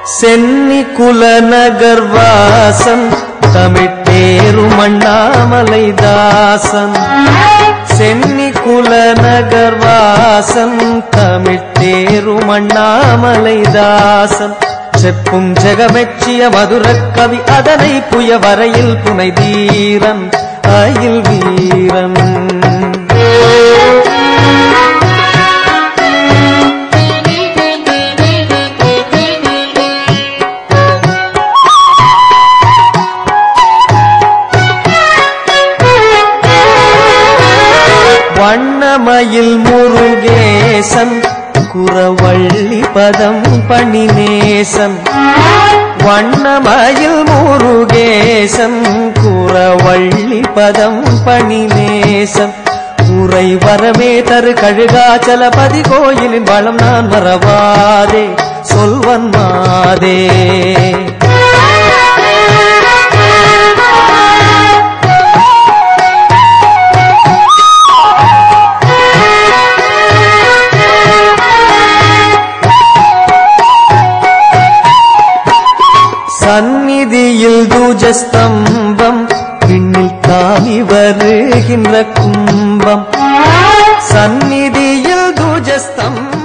சென்னி குலநகர் வாசன் தமிழ்பேரும் அண்ணாமலை தாசன் சென்னி குலநகர் வாசன் தமிழ்பேரும் அண்ணாமலை தாசன் செப்பும் ஜெகமெச்சிய மதுரக் கவி அதனை புய வரையில் புனை தீரன் அயில் வீரன் வண்ணமயில் முருகேசன் குறவள்ளி பதம் பணிநேசன் வண்ணமயில் முருகேசன் குறவள்ளி பதம் பணிநேசன் உரை வரமே தரு கழுகாச்சலபதி கோயிலின் வளம் நான் மறவாதே சொல்வன் மாதே சந்நிதியில் தூஜஸ்தம்பம் விண்ணில் தாவி வருகின்ற கும்பம் சந்நிதியில் தூஜஸ்தம்பம்